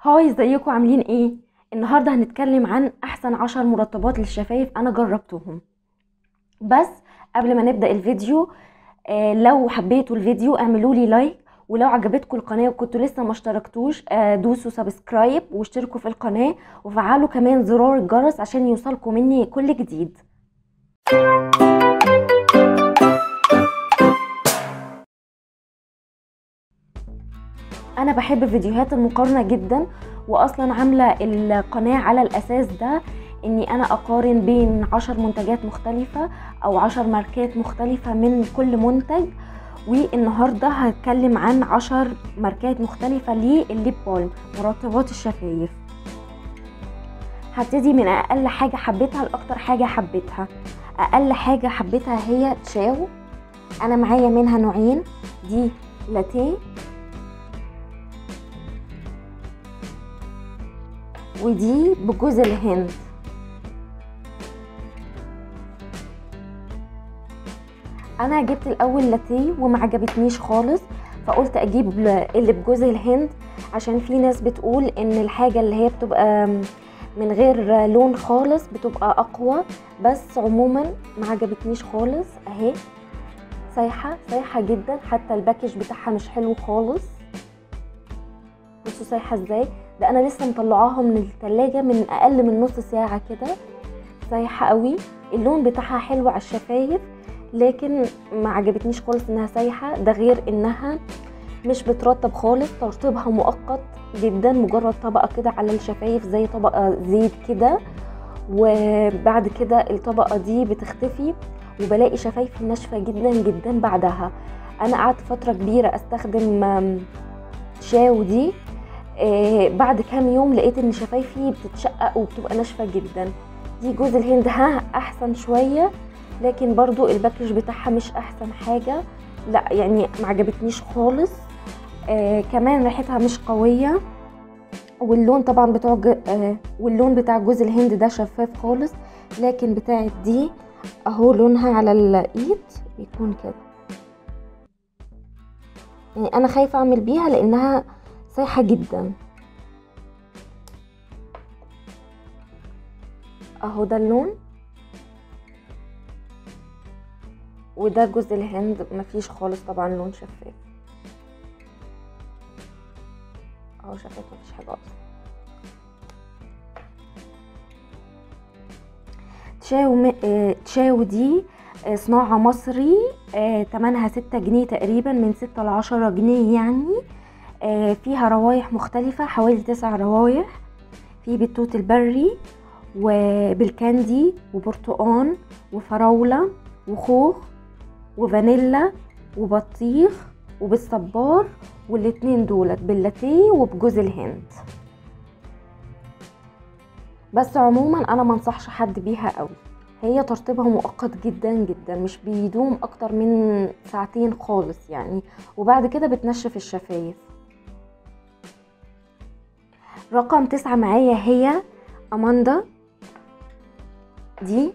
هاي ازيكم عاملين ايه النهارده هنتكلم عن احسن عشر مرطبات للشفايف انا جربتهم بس قبل ما نبدا الفيديو آه لو حبيتوا الفيديو اعملوا لي لايك ولو عجبتكم القناه وكنتوا لسه ما اشتركتوش آه دوسوا سبسكرايب واشتركوا في القناه وفعلوا كمان زرار الجرس عشان يوصلكم مني كل جديد انا بحب فيديوهات المقارنه جدا واصلا عامله القناه على الاساس ده اني انا اقارن بين عشر منتجات مختلفه او عشر ماركات مختلفه من كل منتج والنهارده هتكلم عن عشر ماركات مختلفه للليب بالم مرطبات الشفايف هبتدي من اقل حاجه حبيتها لاكتر حاجه حبيتها اقل حاجه حبيتها هي تشاو انا معايا منها نوعين دي لاتيه ودي بجوز الهند انا جبت الاول لاتيه وما عجبتنيش خالص فقلت اجيب اللي بجوز الهند عشان في ناس بتقول ان الحاجه اللي هي بتبقى من غير لون خالص بتبقى اقوى بس عموما ما عجبتنيش خالص اهي سايحه سايحه جدا حتى الباكج بتاعها مش حلو خالص بصوا سايحه ازاي ده انا لسه مطلعاها من التلاجة من اقل من نص ساعة كده سايحة قوي اللون بتاعها حلو على الشفايف لكن ما عجبتنيش خالص انها سايحة ده غير انها مش بترطب خالص ترطيبها مؤقت جدا مجرد طبقة كده على الشفايف زي طبقة زيت كده وبعد كده الطبقة دي بتختفي وبلاقي شفايفي ناشفة جدا جدا بعدها انا قعدت فترة كبيرة استخدم شاو دي آه بعد كام يوم لقيت ان شفايفي بتتشقق وبتبقى ناشفه جدا دي جوز الهند ها احسن شويه لكن برضو الباكج بتاعها مش احسن حاجه لا يعني ما عجبتنيش خالص آه كمان ريحتها مش قويه واللون طبعا بتاع آه واللون بتاع جوز الهند ده شفاف خالص لكن بتاعت دي اهو لونها على الايد بيكون كده يعني انا خايفه اعمل بيها لانها سايحة جدا اهو ده اللون وده جوز الهند مفيش خالص طبعا لون شفاف اهو شفاف مفيش حاجة اصلا تشاو م... تشاو دي صناعة مصري تمنها ستة جنيه تقريبا من ستة لعشرة جنيه يعني فيها روايح مختلفة حوالي تسع روايح في بالتوت البري وبالكاندي وبرتقان وفراولة وخوخ وفانيلا وبطيخ وبالصبار والاتنين دولت باللاتيه وبجوز الهند بس عموما انا منصحش حد بيها قوي هي ترطيبها مؤقت جدا جدا مش بيدوم اكتر من ساعتين خالص يعني وبعد كده بتنشف الشفايف رقم تسعة معايا هي أماندا دي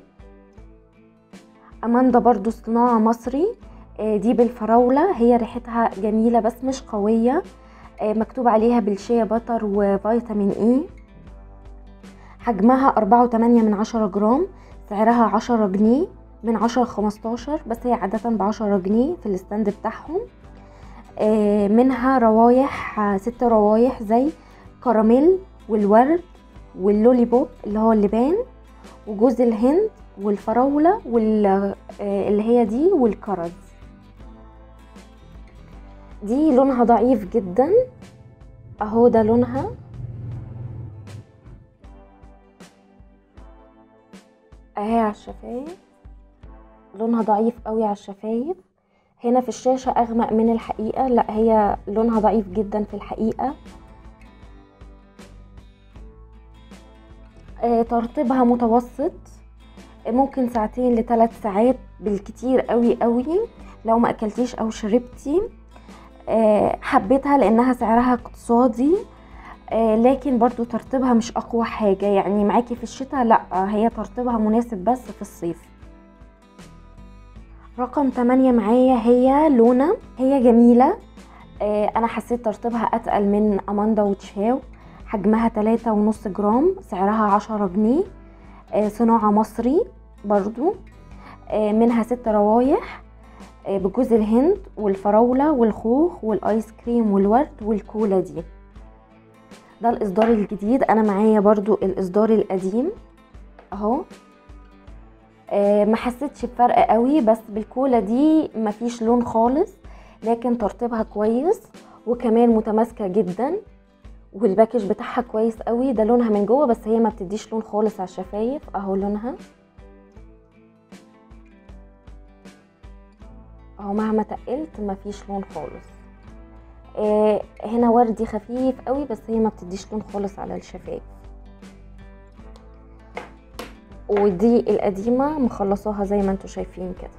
أماندا برضو صناعة مصري دي بالفراولة هي ريحتها جميلة بس مش قوية مكتوب عليها بالشيا بطر وفيتامين اي حجمها أربعة وتمانية من عشرة جرام سعرها عشرة جنيه من عشرة خمستاشر بس هي عادة بعشرة جنيه في الستاند بتاعهم منها روايح ست روايح زي كراميل والورد واللولي بوب اللي هو اللبان وجوز الهند والفراولة واللي هي دي والكرز دي لونها ضعيف جدا اهو ده لونها اهي على الشفايف لونها ضعيف قوي على الشفايف هنا في الشاشة اغمق من الحقيقة لا هي لونها ضعيف جدا في الحقيقة ترطيبها متوسط ممكن ساعتين لثلاث ساعات بالكتير قوي قوي لو ما اكلتيش او شربتي حبيتها لانها سعرها اقتصادي لكن برضو ترطيبها مش اقوى حاجة يعني معاكي في الشتاء لا هي ترطيبها مناسب بس في الصيف رقم 8 معايا هي لونا هي جميلة انا حسيت ترطيبها اتقل من اماندا وتشاو حجمها تلاتة ونص جرام سعرها عشرة جنيه آه، صناعة مصري برضو آه، منها ست روايح آه، بجوز الهند والفراولة والخوخ والآيس كريم والورد والكولا دي ده الإصدار الجديد أنا معايا برضو الإصدار القديم أهو آه، ما حسيتش بفرق قوي بس بالكولا دي مفيش لون خالص لكن ترطيبها كويس وكمان متماسكه جدا والباكج بتاعها كويس قوي ده لونها من جوه بس هي ما بتديش لون خالص على الشفايف اهو لونها اهو مهما تقلت مفيش لون خالص آه هنا وردي خفيف قوي بس هي ما بتديش لون خالص على الشفايف ودي القديمه مخلصاها زي ما انتم شايفين كده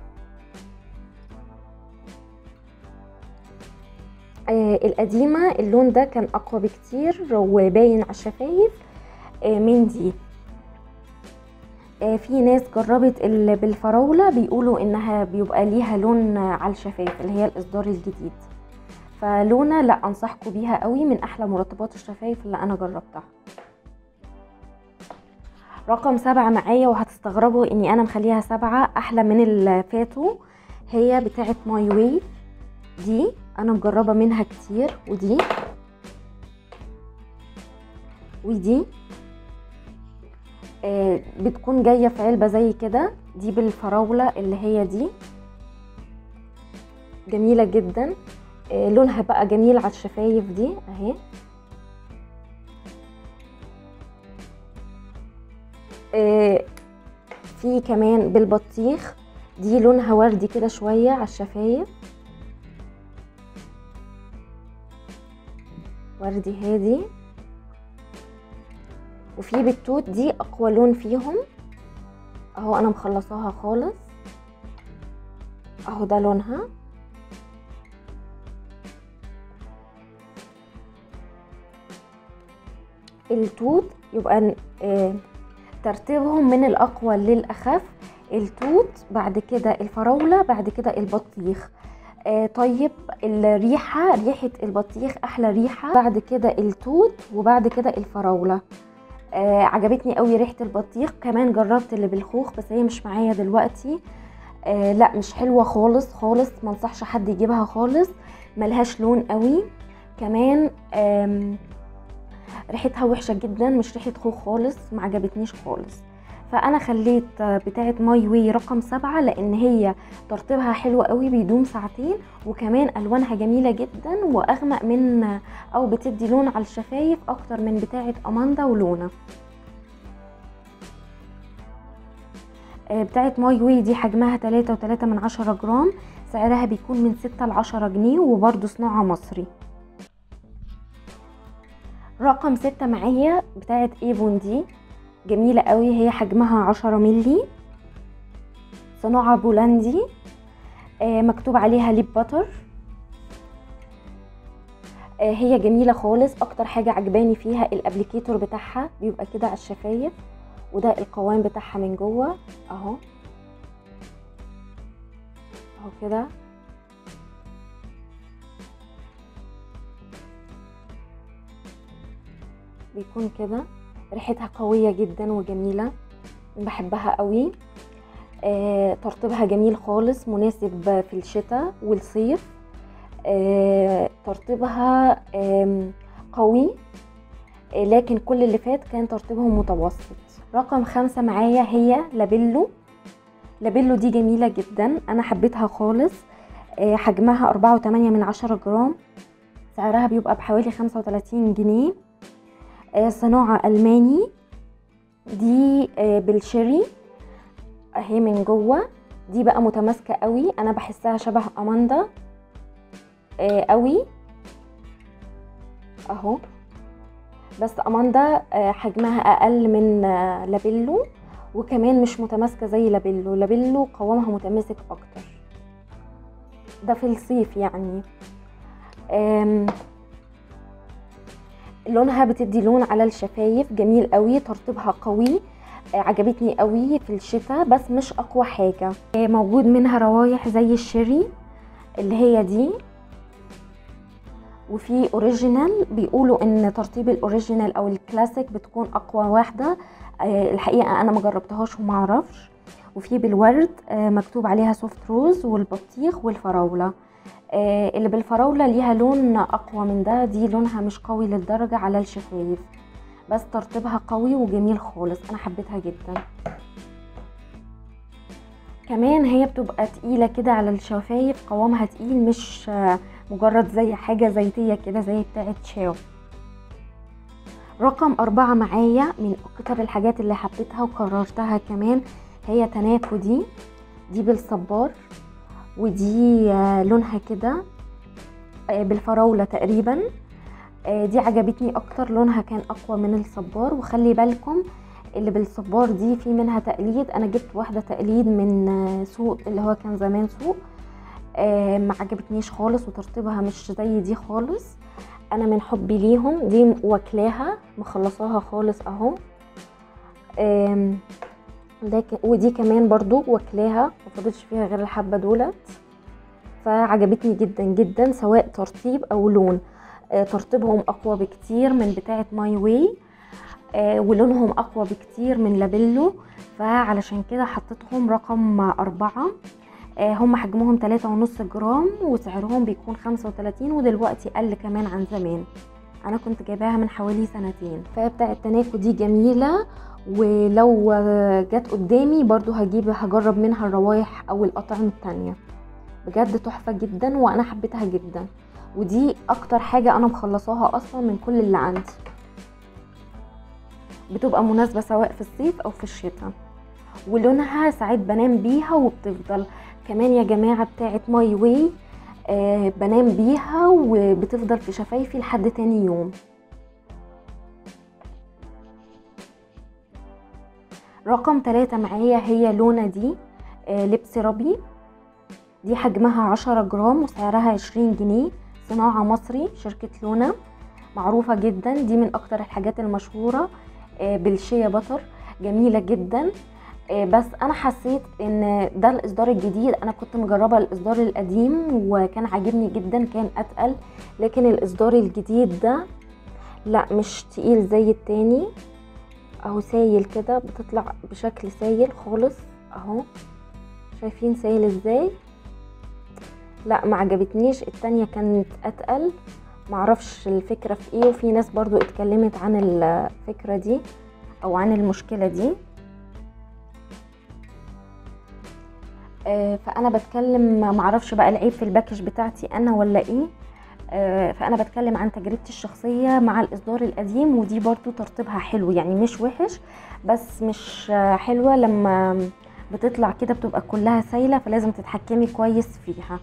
آه القديمه اللون ده كان اقوى بكتير وباين على الشفايف آه من دي آه في ناس جربت اللي بالفراوله بيقولوا انها بيبقى ليها لون على الشفايف اللي هي الاصدار الجديد فلونه لا انصحكم بيها قوي من احلى مرطبات الشفايف اللي انا جربتها رقم سبعة معايا وهتستغربوا اني انا مخليها سبعة احلى من اللي فاتوا هي بتاعت ماي واي دي انا مجربة منها كتير ودي ودي آه بتكون جاية في علبة زي كده دي بالفراولة اللي هي دي جميلة جدا آه لونها بقى جميل على الشفايف دي اهي آه في كمان بالبطيخ دي لونها وردي كده شوية على الشفايف وردي هادي وفي بالتوت دي اقوى لون فيهم اهو انا مخلصاها خالص اهو ده لونها التوت يبقى آه ترتيبهم من الاقوى للاخف التوت بعد كده الفراوله بعد كده البطيخ آه طيب الريحه ريحه البطيخ احلى ريحه بعد كده التوت وبعد كده الفراوله آه عجبتني قوي ريحه البطيخ كمان جربت اللي بالخوخ بس هي مش معايا دلوقتي آه لا مش حلوه خالص خالص ما انصحش حد يجيبها خالص ملهاش لون قوي كمان ريحتها وحشه جدا مش ريحه خوخ خالص ما عجبتنيش خالص فانا خليت بتاعه ماي واي رقم سبعة لان هي ترطيبها حلو قوي بيدوم ساعتين وكمان الوانها جميله جدا واغمق من او بتدي لون على الشفايف اكتر من بتاعه اماندا ولونا بتاعه ماي واي دي حجمها تلاتة وتلاتة من عشرة جرام سعرها بيكون من ستة لعشرة جنيه وبرده صناعة مصري رقم ستة معايا بتاعت ايفون دي جميلة قوي هي حجمها عشرة ملي صناعة بولندي آه مكتوب عليها ليب باتر آه هي جميلة خالص اكتر حاجة عجباني فيها الابليكيتور بتاعها بيبقى كده على الشفايف وده القوام بتاعها من جوه اهو اهو كده بيكون كده ريحتها قوية جدا وجميلة بحبها قوي آه، ترطيبها جميل خالص مناسب في الشتاء والصيف آه، ترطيبها آم، قوي آه، لكن كل اللي فات كان ترطيبهم متوسط رقم خمسة معايا هي لابيلو لابيلو دي جميلة جدا أنا حبيتها خالص آه، حجمها أربعة وتمانية من عشرة جرام سعرها بيبقى بحوالي خمسة وتلاتين جنيه آه، صناعة ألماني دي آه، بالشيري اهي من جوه دي بقى متماسكة قوي انا بحسها شبه اماندا آه، قوي اهو بس اماندا آه، حجمها اقل من آه، لابيلو وكمان مش متماسكة زي لابيلو لابيلو قوامها متماسك اكتر ده في الصيف يعني آم، لونها بتدي لون على الشفايف جميل قوي ترطيبها قوي آه، عجبتني قوي في الشتاء بس مش اقوى حاجه آه، موجود منها روايح زي الشيري اللي هي دي وفي اوريجينال بيقولوا ان ترطيب الاوريجينال او الكلاسيك بتكون اقوى واحده آه، الحقيقه انا ما جربتهاش وما اعرفش وفي بالورد آه، مكتوب عليها سوفت روز والبطيخ والفراوله آه، اللي بالفراوله ليها لون اقوى من ده دي لونها مش قوي للدرجه على الشفايف بس ترطيبها قوي وجميل خالص انا حبيتها جدا كمان هي بتبقى تقيله كده على الشفايف قوامها تقيل مش آه، مجرد زي حاجه زيتيه كده زي بتاعه شاو رقم أربعة معايا من أكتر الحاجات اللي حبيتها وقررتها كمان هي تناكو دي دي بالصبار ودي آه، لونها كده آه، بالفراولة تقريبا آه، دي عجبتني اكتر لونها كان اقوى من الصبار وخلي بالكم اللي بالصبار دي في منها تقليد انا جبت واحدة تقليد من آه، سوق اللي هو كان زمان سوق آه، ما عجبتنيش خالص وترطيبها مش زي دي خالص انا من حبي ليهم دي واكلاها مخلصاها خالص اهو آم، ده ك- ودي كمان برضو واكلاها ما فضلش فيها غير الحبه دولت فعجبتني جدا جدا سواء ترطيب او لون آه، ترطيبهم اقوى بكتير من بتاعه ماي واي آه، ولونهم اقوى بكتير من لابيلو فعلشان كده حطيتهم رقم أربعة آه، هم حجمهم تلاتة ونص جرام وسعرهم بيكون خمسة وتلاتين ودلوقتي قل كمان عن زمان انا كنت جايباها من حوالي سنتين فبتاع التناكو دي جميلة ولو آه، جت قدامي برضو هجيب هجرب منها الروايح او الاطعمة التانية بجد تحفة جدا وانا حبيتها جدا ودي اكتر حاجة انا مخلصاها اصلا من كل اللي عندي بتبقى مناسبة سواء في الصيف او في الشتاء ولونها ساعات بنام بيها وبتفضل كمان يا جماعة بتاعت ماي واي آه بنام بيها وبتفضل في شفايفي لحد تاني يوم رقم ثلاثة معايا هي لونا دي آه لبس ربي دي حجمها عشرة جرام وسعرها عشرين جنيه صناعة مصري شركة لونا معروفة جدا دي من أكتر الحاجات المشهورة آه بالشيا بطر جميلة جدا آه بس أنا حسيت إن ده الإصدار الجديد أنا كنت مجربة الإصدار القديم وكان عاجبني جدا كان أتقل لكن الإصدار الجديد ده لا مش تقيل زي التاني اهو سايل كده بتطلع بشكل سايل خالص اهو شايفين سايل ازاي لا ما عجبتنيش التانية كانت اتقل معرفش الفكرة في ايه وفي ناس برضو اتكلمت عن الفكرة دي او عن المشكلة دي آه، فانا بتكلم معرفش بقى العيب في الباكج بتاعتي انا ولا ايه آه، فانا بتكلم عن تجربتي الشخصيه مع الاصدار القديم ودي برضو ترتيبها حلو يعني مش وحش بس مش آه، حلوه لما بتطلع كده بتبقى كلها سايله فلازم تتحكمي كويس فيها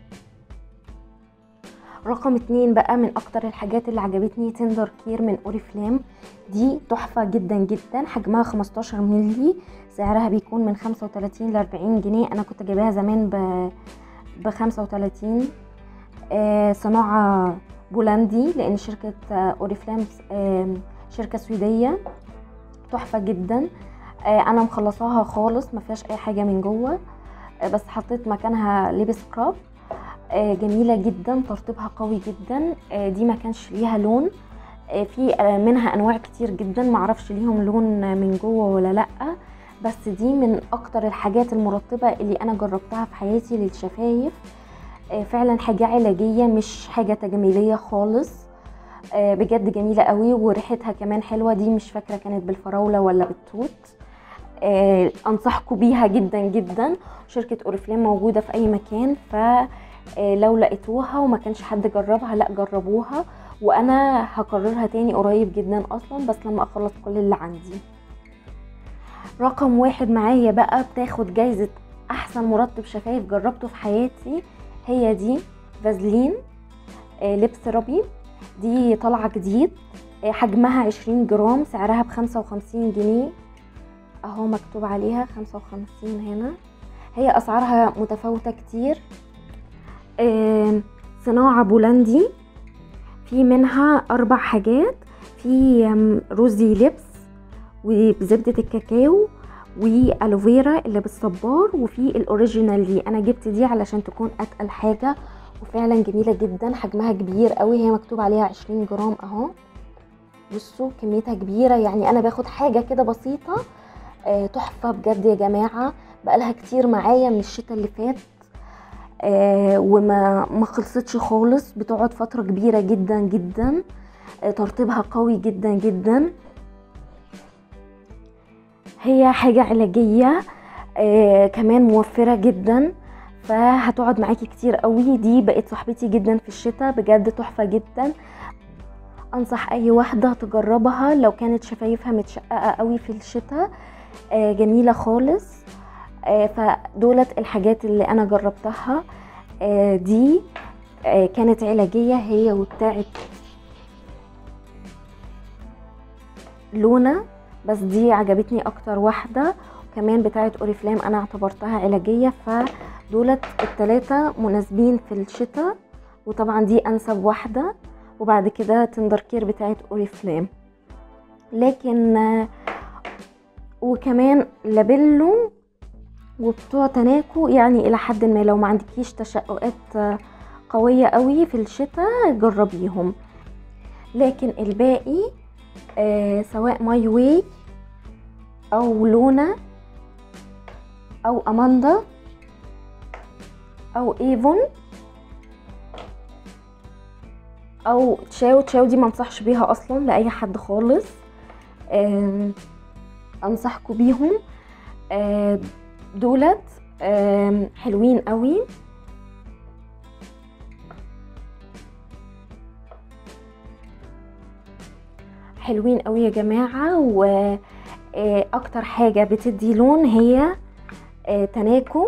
رقم اتنين بقى من اكتر الحاجات اللي عجبتني تندر كير من اوريفلام دي تحفة جدا جدا حجمها 15 مللي سعرها بيكون من 35 ل 40 جنيه انا كنت جايباها زمان ب ب 35 آه، صناعة بولندي لأن شركة آه، أوريفلام آه، شركة سويدية تحفة جدا آه، أنا مخلصاها خالص ما فيهاش أي حاجة من جوه آه، بس حطيت مكانها ليب سكراب آه، جميلة جدا ترطيبها قوي جدا آه، دي ما كانش ليها لون آه، في آه، منها أنواع كتير جدا معرفش ليهم لون من جوه ولا لأ بس دي من أكتر الحاجات المرطبة اللي أنا جربتها في حياتي للشفايف آه، فعلا حاجة علاجية مش حاجة تجميلية خالص آه، بجد جميلة قوي وريحتها كمان حلوة دي مش فاكرة كانت بالفراولة ولا بالتوت آه، انصحكم بيها جدا جدا شركة اوريفلام موجودة في اي مكان فلو لقيتوها وما كانش حد جربها لا جربوها وانا هكررها تاني قريب جدا اصلا بس لما اخلص كل اللي عندي رقم واحد معايا بقى بتاخد جايزة احسن مرطب شفايف جربته في حياتي هي دي فازلين آه، لبس ربي دي طالعة جديد آه، حجمها عشرين جرام سعرها بخمسة وخمسين جنيه اهو مكتوب عليها خمسة وخمسين هنا هي اسعارها متفاوتة كتير آم، صناعة بولندي في منها اربع حاجات في آم، روزي لبس وبزبدة الكاكاو والوفيرا اللي بالصبار وفي الاوريجينال دي انا جبت دي علشان تكون اتقل حاجة وفعلا جميله جدا حجمها كبير قوي هي مكتوب عليها 20 جرام اهو بصوا كميتها كبيره يعني انا باخد حاجه كده بسيطه آه، تحفه بجد يا جماعه بقالها كتير معايا من الشتاء اللي فات آه، وما ما خلصتش خالص بتقعد فتره كبيره جدا جدا آه، ترطيبها قوي جدا جدا هي حاجه علاجيه آه، كمان موفره جدا فهتقعد معاكي كتير قوي دي بقت صاحبتي جدا في الشتاء بجد تحفه جدا انصح اي واحده تجربها لو كانت شفايفها متشققه قوي في الشتاء آه، جميله خالص آه، فدولت الحاجات اللي انا جربتها آه، دي آه، كانت علاجيه هي وبتاعت لونا بس دي عجبتني اكتر واحده كمان بتاعت اوريفلام انا اعتبرتها علاجيه فدولت التلاتة مناسبين في الشتاء وطبعا دي انسب واحده وبعد كده تندر كير بتاعت اوريفلام لكن آه، وكمان لابيلو وبتوع تناكو يعني الى حد ما لو ما عندكيش تشققات آه، قوية قوي في الشتاء جربيهم لكن الباقي آه سواء ماي واي او لونا او اماندا او ايفون او تشاو تشاو دي ما انصحش بيها اصلا لاي حد خالص آم، انصحكم بيهم آه، دولت آم، حلوين قوي حلوين قوي يا جماعة واكتر حاجة بتدي لون هي آه، تناكو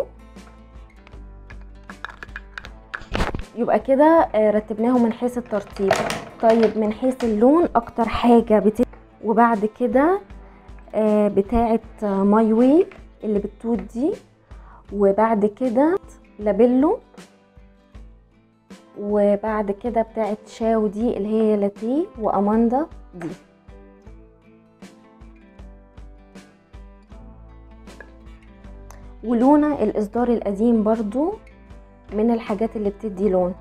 يبقى كده آه، رتبناهم من حيث الترتيب طيب من حيث اللون اكتر حاجة بتدي وبعد كده آه، بتاعة آه، ماي واي اللي بالتوت دي وبعد كده لابيلو وبعد كده بتاعة شاو دي اللي هي لاتيه واماندا دي ولونا الاصدار القديم برضو من الحاجات اللي بتدي لون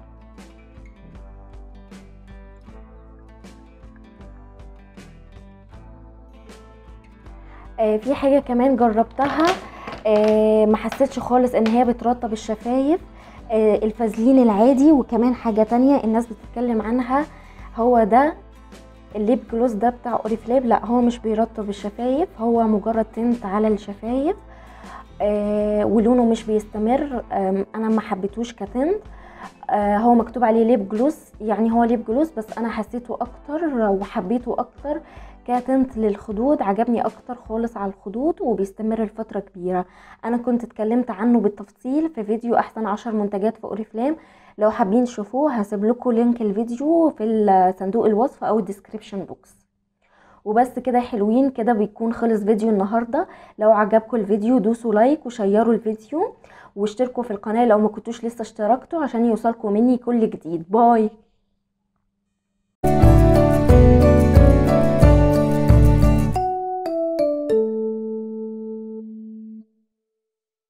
آه، في حاجه كمان جربتها آه، ما حسيتش خالص ان هي بترطب الشفايف آه، الفازلين العادي وكمان حاجه تانية الناس بتتكلم عنها هو ده الليب جلوس ده بتاع اوريفليب لا هو مش بيرطب الشفايف هو مجرد تنت على الشفايف آه ولونه مش بيستمر آم، انا ما حبيتهوش كتنت آه هو مكتوب عليه ليب جلوس يعني هو ليب جلوس بس انا حسيته اكتر وحبيته اكتر كتنت للخدود عجبني اكتر خالص على الخدود وبيستمر لفتره كبيره انا كنت اتكلمت عنه بالتفصيل في فيديو احسن عشر منتجات في اوريفلام لو حابين تشوفوه هسيب لكم لينك الفيديو في صندوق الوصف او الديسكريبشن بوكس وبس كده حلوين كده بيكون خلص فيديو النهارده لو عجبكم الفيديو دوسوا لايك وشيروا الفيديو واشتركوا في القناه لو ما كنتوش لسه اشتركتوا عشان يوصلكم مني كل جديد باي